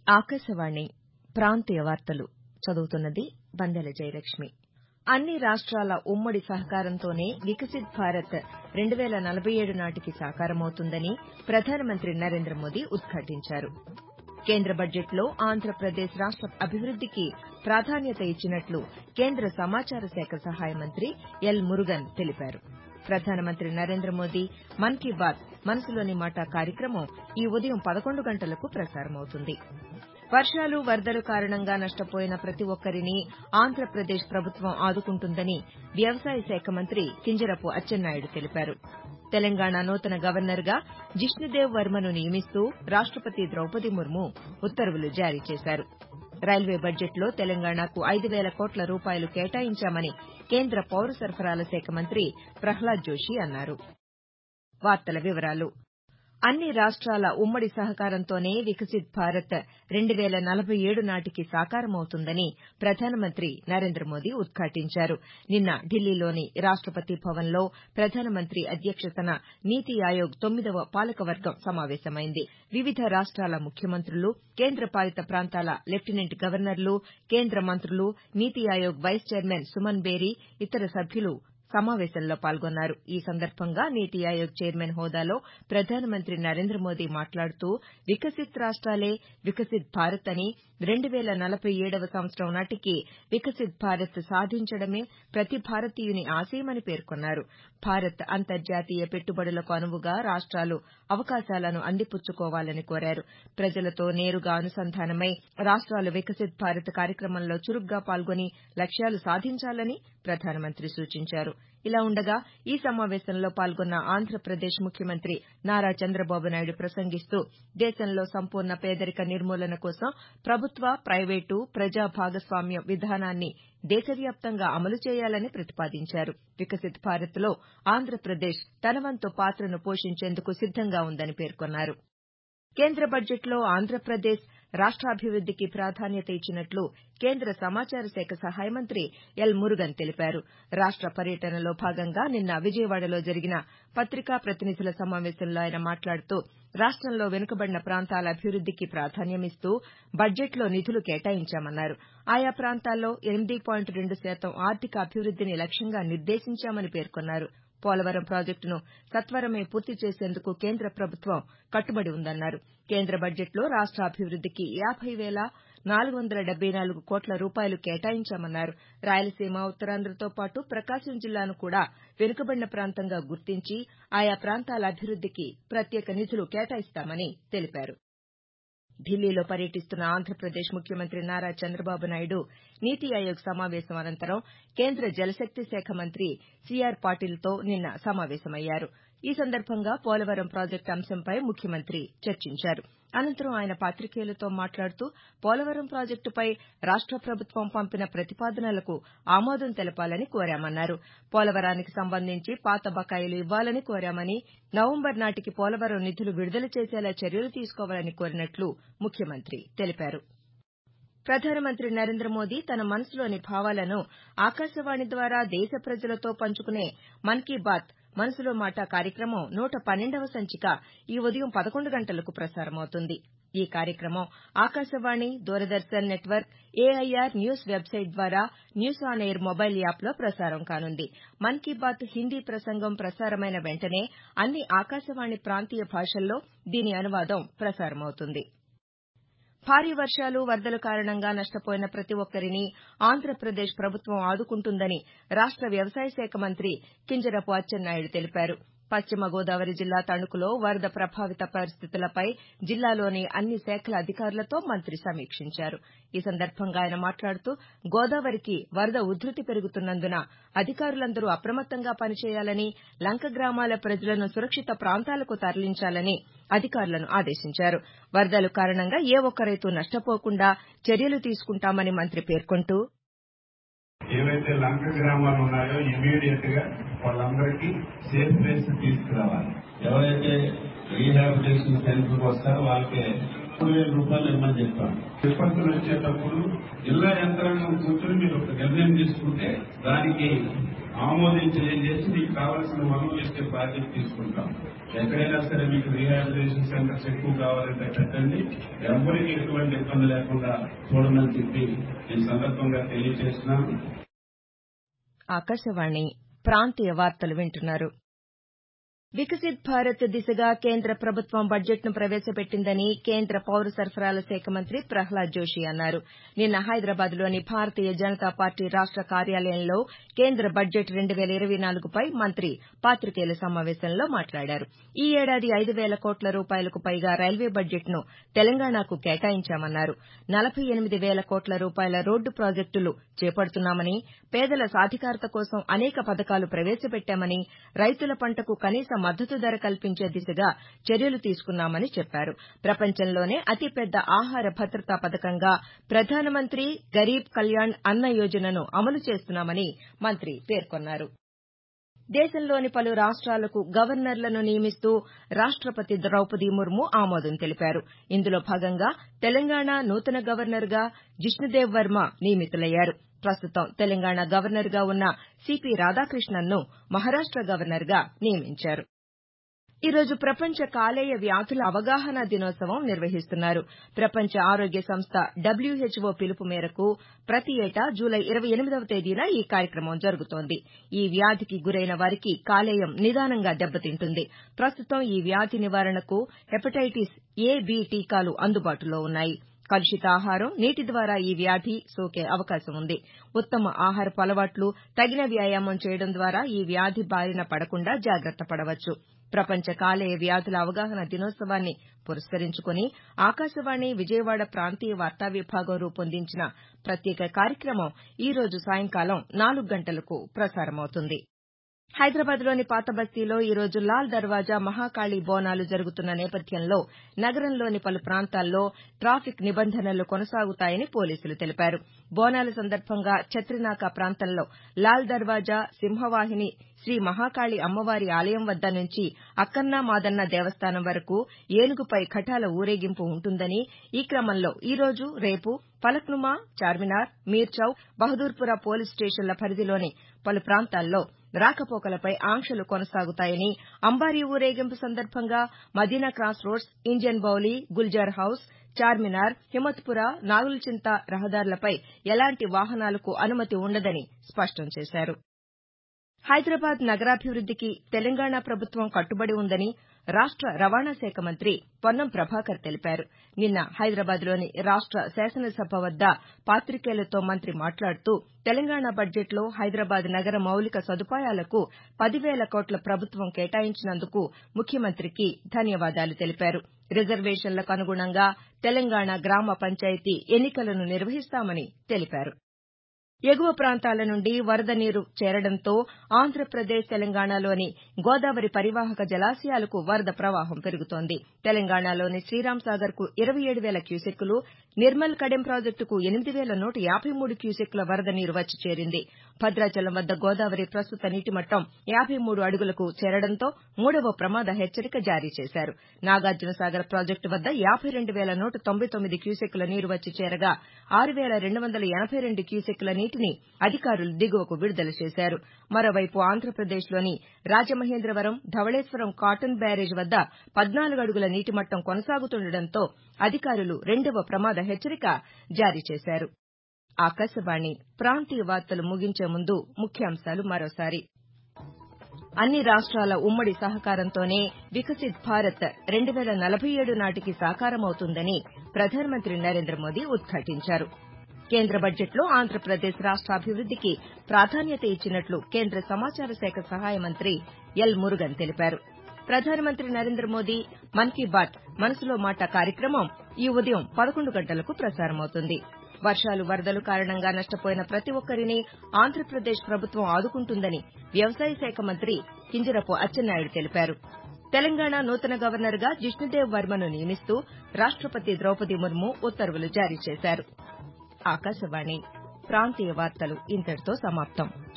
ఆకాశవాణి ప్రాంతీయ వార్తలు చదువుతున్నది బందెల జయలక్ష్మి అన్ని రాష్ట్రాల ఉమ్మడి సహకారంతోనే వికసిత్ భారత్ రెండు వేల నలభై ఏడు నాటికి సాకారమవుతుందని ప్రధానమంత్రి నరేంద్ర మోదీ ఉద్ఘాటించారు కేంద్ర బడ్జెట్లో ఆంధ్రప్రదేశ్ రాష్ట అభివృద్దికి ప్రాధాన్యత ఇచ్చినట్లు కేంద్ర సమాచార శాఖ సహాయ మంత్రి ఎల్ మురుగన్ తెలిపారు ప్రధానమంత్రి నరేంద్ర మోదీ మన్ కీ బాత్ మనసులోని మాట కార్యక్రమం ఈ ఉదయం పదకొండు గంటలకు ప్రసారమవుతుంది వర్షాలు వరదల కారణంగా నష్టపోయిన ప్రతి ఒక్కరిని ఆంధ్రప్రదేశ్ ప్రభుత్వం ఆదుకుంటుందని వ్యవసాయ శాఖ మంత్రి కింజరాపు అచ్చెన్నాయుడు తెలిపారు తెలంగాణ నూతన గవర్నర్గా జిష్ణుదేవ్ వర్మను నియమిస్తూ రాష్టపతి ద్రౌపది ముర్ము ఉత్తర్వులు జారీ చేశారు రైల్వే బడ్జెట్లో తెలంగాణకు ఐదు వేల కోట్ల రూపాయలు కేటాయించామని కేంద్ర పౌర సరఫరాల శాఖ మంత్రి ప్రహ్లాద్ జోషి అన్నారు అన్ని రాష్ట్రాల ఉమ్మడి సహకారంతోనే వికసిత్ భారత్ రెండు వేల నలభై ఏడు నాటికి సాకారమవుతుందని ప్రధానమంత్రి నరేంద్ర మోదీ ఉద్ఘాటించారు నిన్న ఢిల్లీలోని రాష్టపతి భవన్లో ప్రధానమంత్రి అధ్యక్షతన నీతి ఆయోగ్ తొమ్మిదవ పాలకవర్గం సమావేశమైంది వివిధ రాష్ట్రాల ముఖ్యమంత్రులు కేంద్ర పాలిత ప్రాంతాల లెఫ్టినెంట్ గవర్నర్లు కేంద్ర మంత్రులు నీతి ఆయోగ్ వైస్ చైర్మన్ సుమన్ బేరీ ఇతర సభ్యులు సమావేశంలో పాల్గొన్నారు ఈ సందర్భంగా నీతి ఆయోగ్ చైర్మన్ హోదాలో ప్రధానమంత్రి నరేంద్ర మోదీ మాట్లాడుతూ వికసిత్ రాష్ట్రాలే వికసిత్ భారత్ అని రెండు వేల నలభై ఏడవ సంవత్సరం నాటికి వికసిత్ భారత్ సాధించడమే ప్రతి భారతీయుని ఆశయమని పేర్కొన్నారు భారత్ అంతర్జాతీయ పెట్టుబడులకు అనువుగా రాష్ట్రాలు అవకాశాలను అందిపుచ్చుకోవాలని కోరారు ప్రజలతో నేరుగా అనుసంధానమై రాష్ట్రాలు వికసిత్ భారత్ కార్యక్రమంలో చురుగ్గా పాల్గొని లక్ష్యాలు సాధించాలని ప్రధానమంత్రి సూచించారు ఇలా ఉండగా ఈ సమావేశంలో పాల్గొన్న ఆంధ్రప్రదేశ్ ముఖ్యమంత్రి నారా చంద్రబాబు నాయుడు ప్రసంగిస్తూ దేశంలో సంపూర్ణ పేదరిక నిర్మూలన కోసం ప్రభుత్వ ప్రైవేటు ప్రజా భాగస్వామ్య విధానాన్ని దేశవ్యాప్తంగా అమలు చేయాలని ప్రతిపాదించారు వికసిత్ భారత్లో ఆంధ్రప్రదేశ్ తన వంతు పాత్రను పోషించేందుకు సిద్దంగా ఉందని పేర్కొన్నారు కేంద్ర బడ్జెట్లో ఆంధ్రప్రదేశ్ రాష్ట్రాభివృద్దికి ప్రాధాన్యత ఇచ్చినట్లు కేంద్ర సమాచార శాఖ సహాయ మంత్రి ఎల్ మురుగన్ తెలిపారు రాష్ట పర్యటనలో భాగంగా నిన్న విజయవాడలో జరిగిన పత్రికా ప్రతినిధుల సమావేశంలో ఆయన మాట్లాడుతూ రాష్టంలో వెనుకబడిన ప్రాంతాల అభివృద్దికి ప్రాధాన్యమిస్తూ బడ్జెట్లో నిధులు కేటాయించామన్నారు ఆయా ప్రాంతాల్లో ఎనిమిది పాయింట్ రెండు శాతం ఆర్థిక అభివృద్దిని లక్ష్యంగా నిర్దేశించామని పేర్కొన్నారు పోలవరం ప్రాజెక్టును సత్వరమే పూర్తి చేసేందుకు కేంద్ర ప్రభుత్వం కట్టుబడి ఉందన్నారు కేంద్ర బడ్జెట్లో రాష్ట అభివృద్దికి యాబై వేల నాలుగు వందల డెబ్బై నాలుగు కోట్ల రూపాయలు కేటాయించామన్నారు రాయలసీమ ఉత్తరాంధ్రతో పాటు ప్రకాశం జిల్లాను కూడా వెనుకబడిన ప్రాంతంగా గుర్తించి ఆయా ప్రాంతాల అభివృద్దికి ప్రత్యేక నిధులు కేటాయిస్తామని తెలిపారు ఢిల్లీలో పర్యటిస్తున్న ఆంధ్రప్రదేశ్ ముఖ్యమంత్రి నారా చంద్రబాబు నాయుడు నీతి ఆయోగ్ సమావేశం అనంతరం కేంద్ర జలశక్తి శాఖ మంత్రి సీఆర్ పాటిల్తో నిన్న సమావేశమయ్యారు ఈ సందర్భంగా పోలవరం ప్రాజెక్టు అంశంపై ముఖ్యమంత్రి చర్చించారు అనంతరం ఆయన పాతికేయులతో మాట్లాడుతూ పోలవరం ప్రాజెక్టుపై రాష్ట ప్రభుత్వం పంపిన ప్రతిపాదనలకు ఆమోదం తెలపాలని కోరామన్నారు పోలవరానికి సంబంధించి పాత బకాయిలు ఇవ్వాలని కోరామని నవంబర్ నాటికి పోలవరం నిధులు విడుదల చేసేలా చర్యలు తీసుకోవాలని కోరినట్లు ముఖ్యమంత్రి తెలిపారు ప్రధానమంత్రి నరేంద్ర మోదీ తన మనసులోని భావాలను ఆకాశవాణి ద్వారా దేశ ప్రజలతో పంచుకునే మన్ కీ బాత్ మనసులో మాట కార్యక్రమం నూట పన్నెండవ సంచిక ఈ ఉదయం పదకొండు గంటలకు ప్రసారమవుతుంది ఈ కార్యక్రమం Akashvani Doordarshan network AIR news website ద్వారా న్యూస్ ఆన్ ఎయిర్ మొబైల్ యాప్లో ప్రసారం కానుంది మన్ కీ బాత్ హిందీ ప్రసంగం ప్రసారమైన వెంటనే అన్ని ఆకాశవాణి ప్రాంతీయ భాషల్లో దీని అనువాదం ప్రసారమవుతుంది భారీ వర్షాలు వరదల కారణంగా నష్టపోయిన ప్రతి ఒక్కరిని ఆంధ్రప్రదేశ్ ప్రభుత్వం ఆదుకుంటుందని రాష్ట వ్యవసాయ శాఖ మంత్రి కింజరాపు అచ్చెన్నాయుడు తెలిపారు పశ్చిమ గోదావరి జిల్లా తణుకులో వరద ప్రభావిత పరిస్థితులపై జిల్లాలోని అన్ని శాఖల అధికారులతో మంత్రి సమీక్షించారు ఈ సందర్భంగా ఆయన మాట్లాడుతూ గోదావరికి వరద ఉధృతి పెరుగుతున్నందున అధికారులందరూ అప్రమత్తంగా పనిచేయాలని లంక గ్రామాల ప్రజలను సురక్షిత ప్రాంతాలకు తరలించాలని అధికారులను ఆదేశించారు వరదల కారణంగా ఏ ఒక్క రైతు నష్టపోకుండా చర్యలు తీసుకుంటామని మంత్రి పేర్కొంటూ ఏవైతే లంక గ్రామాలు ఉన్నాయో ఇమీడియట్ గా వాళ్ళందరికీ సేఫ్ ప్లేస్ తీసుకురావాలి ఎవరైతే రీహాబిలిటేషన్ సెంటర్ వస్తారో వాళ్ళకి మూడు వేల రూపాయలు ఇవ్వమని చెప్పాను విపత్తులు వచ్చేటప్పుడు జిల్లా యంత్రాంగం కూర్చొని మీరు ఒక నిర్ణయం తీసుకుంటే దానికి ఆమోదించేసి మీకు కావాల్సిన వనరులు ఇచ్చే బాధ్యత తీసుకుంటాం ఎక్కడైనా సరే మీకు రీహాబిలిటేషన్ సెంటర్స్ ఎక్కువ కావాలంటే పెట్టండి ఎవరికి ఎటువంటి ఇబ్బంది లేకుండా చూడమని చెప్పి ఈ సందర్భంగా తెలియజేస్తున్నాను ఆకాశవాణి ప్రాంతీయ వార్తలు వింటున్నారు వికసిత్ భారత్ దిశగా కేంద్ర ప్రభుత్వం బడ్జెట్ను ప్రవేశపెట్టిందని కేంద్ర పౌర సరఫరాల శాఖ మంత్రి ప్రహ్లాద్ జోషి అన్నారు నిన్న హైదరాబాద్లోని భారతీయ జనతా పార్టీ రాష్ట కార్యాలయంలో కేంద్ర బడ్జెట్ రెండు వేల ఇరవై నాలుగుపై మంత్రి పాతికేయుల సమావేశంలో మాట్లాడారు ఈ ఏడాది ఐదు వేల కోట్ల రూపాయలకు పైగా రైల్వే బడ్జెట్ను తెలంగాణకు కేటాయించామన్నారు నలభై ఎనిమిది వేల కోట్ల రూపాయల రోడ్డు ప్రాజెక్టులు చేపడుతున్నామని పేదల సాధికారత కోసం అనేక పథకాలు ప్రవేశపెట్టామని రైతుల పంటకు కనీస మద్దతు ధర కల్పించే దిశగా చర్యలు తీసుకున్నామని చెప్పారు ప్రపంచంలోనే అతిపెద్ద ఆహార భద్రతా పథకంగా ప్రధానమంత్రి గరీబ్ కళ్యాణ్ అన్న యోజనను అమలు చేస్తున్నామని మంత్రి పేర్కొన్నారు దేశంలోని పలు రాష్ట్రాలకు గవర్నర్లను నియమిస్తూ రాష్టపతి ద్రౌపది ముర్ము ఆమోదం తెలిపారు ఇందులో భాగంగా తెలంగాణ నూతన గవర్నర్గా జిష్ణుదేవ్ వర్మ నియమితులయ్యారు ప్రస్తుతం తెలంగాణ గవర్నర్గా ఉన్న సిపి రాధాకృష్ణన్ను మహారాష్ట గవర్నర్గా నియమించారు ఈ రోజు ప్రపంచ కాలేయ వ్యాధుల అవగాహన దినోత్సవం నిర్వహిస్తున్నారు ప్రపంచ ఆరోగ్య సంస్థ డబ్ల్యూహెచ్ఓ పిలుపు మేరకు ప్రతి ఏటా జూలై ఇరవై ఎనిమిదవ తేదీన ఈ కార్యక్రమం జరుగుతోంది ఈ వ్యాధికి గురైన వారికి కాలేయం నిదానంగా దెబ్బతింటుంది ప్రస్తుతం ఈ వ్యాధి నివారణకు హెపటైటిస్ ఏ బి టీకాలు అందుబాటులో ఉన్నాయి కలుషిత ఆహారం నీటి ద్వారా ఈ వ్యాధి సోకే అవకాశం ఉంది ఉత్తమ ఆహారపు అలవాట్లు తగిన వ్యాయామం చేయడం ద్వారా ఈ వ్యాధి బారిన పడకుండా జాగ్రత్త పడవచ్చు ప్రపంచ కాలేయ వ్యాధుల అవగాహన దినోత్సవాన్ని పురస్కరించుకుని ఆకాశవాణి విజయవాడ ప్రాంతీయ వార్తా విభాగం రూపొందించిన ప్రత్యేక కార్యక్రమం ఈ రోజు సాయంకాలం నాలుగు గంటలకు ప్రసారమవుతుంది హైదరాబాద్లోని పాతబస్తీలో ఈ రోజు లాల్ దర్వాజా మహాకాళి బోనాలు జరుగుతున్న నేపథ్యంలో నగరంలోని పలు ప్రాంతాల్లో ట్రాఫిక్ నిబంధనలు కొనసాగుతాయని పోలీసులు తెలిపారు బోనాల సందర్భంగా ఛత్రినాక ప్రాంతంలో లాల్ దర్వాజా సింహవాహిని శ్రీ మహాకాళి అమ్మవారి ఆలయం వద్ద నుంచి అక్కన్న మాదన్న దేవస్థానం వరకు ఏనుగుపై ఘటాల ఊరేగింపు ఉంటుందని ఈ క్రమంలో ఈ రోజు రేపు ఫలక్నుమా చార్మినార్ మీర్చౌ బహదూర్పుర పోలీస్ స్టేషన్ల పరిధిలోని పలు ప్రాంతాల్లో రాకపోకలపై ఆంక్షలు కొనసాగుతాయని అంబారీ ఊరేగింపు సందర్భంగా Madina cross roads Indian Bowli Gulzar Houz Charminar Himmatpura Nagulachinta రహదారులపై ఎలాంటి వాహనాలకు అనుమతి ఉండదని స్పష్టం చేశారు హైదరాబాద్ నగరాభివృద్దికి తెలంగాణ ప్రభుత్వం కట్టుబడి ఉందని రాష్ట రవాణా శాఖ మంత్రి పొన్నం ప్రభాకర్ తెలిపారు నిన్న హైదరాబాద్లోని రాష్ట శాసనసభ వద్ద పాతికేయులతో మంత్రి మాట్లాడుతూ తెలంగాణ బడ్జెట్లో హైదరాబాద్ నగర మౌలిక సదుపాయాలకు పదివేల కోట్ల ప్రభుత్వం కేటాయించినందుకు ముఖ్యమంత్రికి ధన్యవాదాలు తెలిపారు రిజర్వేషన్లకు అనుగుణంగా తెలంగాణ గ్రామ పంచాయతీ ఎన్నికలను నిర్వహిస్తామని తెలిపారు ఎగువ ప్రాంతాల నుండి వరద నీరు చేరడంతో ఆంధ్రప్రదేశ్ తెలంగాణలోని గోదావరి పరివాహక జలాశయాలకు వరద ప్రవాహం పెరుగుతోంది తెలంగాణలోని శ్రీరాంసాగర్కు ఇరవై ఏడు వేల క్యూసెక్కులు నిర్మల్ కడెం ప్రాజెక్టుకు ఎనిమిది వేల నూట యాబై మూడు క్యూసెక్కుల వరద నీరు వచ్చి చేరింది భద్రాచలం వద్ద గోదావరి ప్రస్తుత నీటిమట్టం యాబై మూడు అడుగులకు చేరడంతో మూడవ ప్రమాద హెచ్చరిక జారీ చేశారు నాగార్జునసాగర్ ప్రాజెక్టు వద్ద యాబై రెండు వేల నూట తొంభై తొమ్మిది క్యూసెక్కుల నీరు వచ్చి చేరగా ఆరు వేల రెండు వందల ఎనబై రెండు క్యూసెక్కుల నీటిని అధికారులు దిగువకు విడుదల చేశారు మరోవైపు ఆంధ్రప్రదేశ్లోని రాజమహేంద్రవరం ధవళేశ్వరం కాటన్ బ్యారేజ్ వద్ద పద్నాలుగు అడుగుల నీటిమట్టం కొనసాగుతుండటంతో అధికారులు రెండవ ప్రమాద హెచ్చరిక జారీ చేశారు ఆకాశవాణి ప్రాంతీయ వార్తలు ముగించే ముందు ముఖ్యాంశాలు మరోసారి అన్ని రాష్ట్రాల ఉమ్మడి సహకారంతోనే వికసిత్ భారత్ రెండు వేల నలభై ఏడు నాటికి సాకారమవుతుందని ప్రధానమంత్రి నరేంద్ర మోదీ ఉద్ఘాటించారు కేంద్ర బడ్జెట్లో ఆంధ్రప్రదేశ్ రాష్ట అభివృద్దికి ప్రాధాన్యత ఇచ్చినట్లు కేంద్ర సమాచార శాఖ సహాయ మంత్రి ఎల్ మురుగన్ తెలిపారు ప్రధానమంత్రి నరేంద్ర మోదీ మన్ కీ బాత్ మనసులో మాట కార్యక్రమం ఈ ఉదయం పదకొండు గంటలకు ప్రసారమవుతుంది వర్షాలు వరదలు కారణంగా నష్టపోయిన ప్రతి ఒక్కరిని ఆంధ్రప్రదేశ్ ప్రభుత్వం ఆదుకుంటుందని వ్యవసాయ శాఖ మంత్రి కింజరపు అచ్చెన్నాయుడు తెలిపారు తెలంగాణ నూతన గవర్నర్గా జిష్ణుదేవ్ వర్మను నియమిస్తూ రాష్టపతి ద్రౌపది ముర్ము ఉత్తర్వులు జారీ చేశారు ఆకాశవాణి ప్రాంతీయ వార్తలు ఇంతటితో సమాప్తం